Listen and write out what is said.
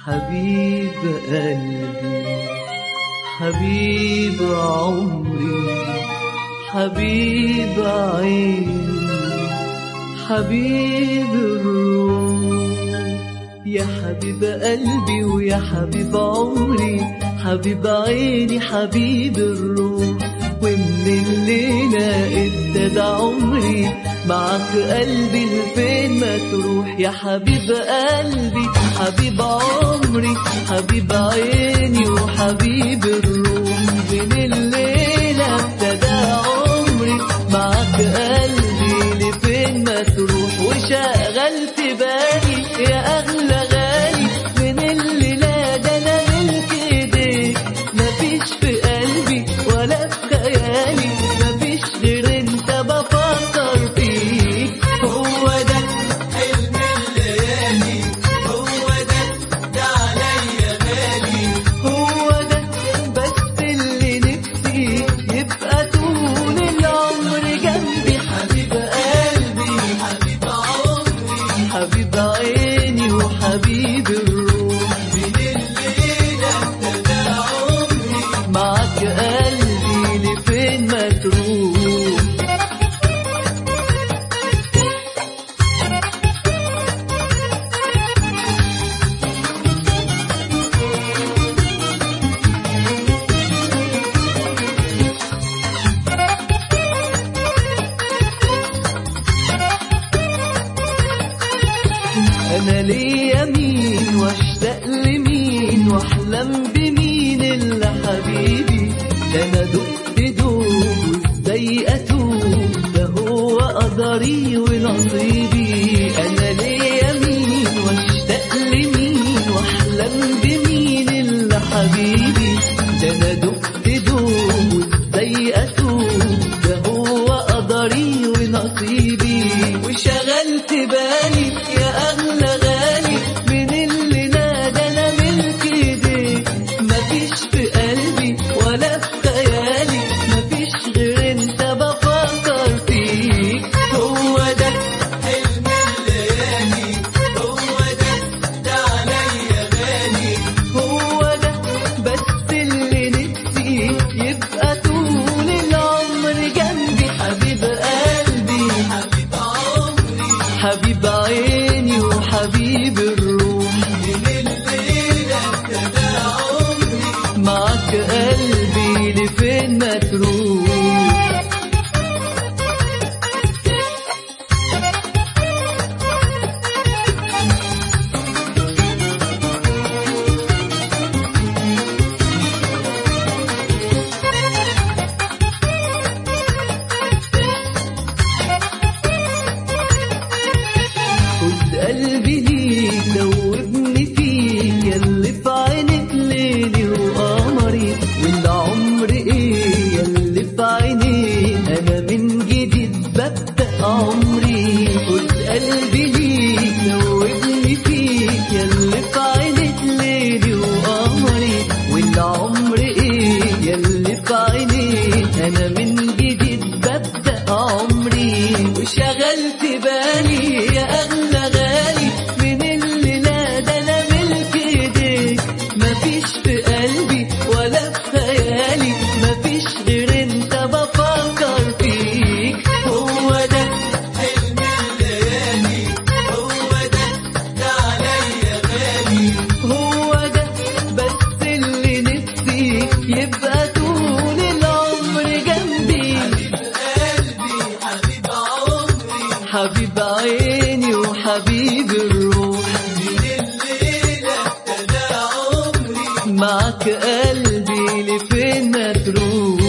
حبيب قلبي حبيب عمري حبيب عيني حبيب الروح يا حبيب قلبي ويا حبيب عمري حبيب عيني حبيب الروح ومن الليلة ابتدى عمري معك قلبي لفين ما تروح يا حبيب قلبي حبيب عمري حبيب عيني وحبيب الروح من الليلة ابتدى عمري معك قلبي لفين ما تروح وشغلت بالي يا أغلى غالي من الليلة ده أنا ملك إيديك مفيش في قلبي ولا في خيالي مفيش غير أنت بفكر فيك هو ده حلم الليالي هو ده ده عليا غالي هو ده بس اللي نفسي يبقى طول العمر جنبي حبيب قلبي حبيب عمري حبيب عيني وحبيب الروح من الليلة ابتدى عمري معاك قلبي لفين ما تروح انا ليا مين واشتاق لمين واحلم بمين الا حبيبي ده انا دقت دوب وازاي اتوب ده هو قدري ونصيبي انا ليا مين واشتاق لمين واحلم بمين الا حبيبي ده انا دقت دوب وازاي اتوب ده هو قدري ونصيبي وشغلت بالي يا اغلى غالي من اللي نادى انا ملك ايديك مفيش في قلبي ولا في خيالي مفيش غير انت بفكر فيك هو ده حلم الليالي هو ده ده عليا غالي هو ده بس اللي نفسي يبقى طول العمر جنبي حبيب قلبي حبيب عمري حبيب عيني وحبيب الروح من الليلة ابتدى عمري معاك قلبي لفين ما تروح خد قلبي ليك دوبني فيك ياللي في عينك ليلي وقمري والعمر ايه ياللي في عيني انا من جديد ببدأ عمري خد قلبي ليك دوبني فيك ياللي في عينك ليلي وقمري والعمر ايه ياللي في عيني انا من جديد ببدأ عمري وشغلت بالي يا اغلى غالي من اللي نادى انا ملك ايديك مفيش في قلبي ولا في خيالي مفيش غير انت بفكر فيك هو ده حلم الليالي هو ده ده عليا غالي هو ده بس اللي نفسي يبقى طول العمر جنبي حبيب قلبي حبيب عمري حبيب عيني وحبيب الروح من الليلة ابتدى عمري معك قلبي لفين ما تروح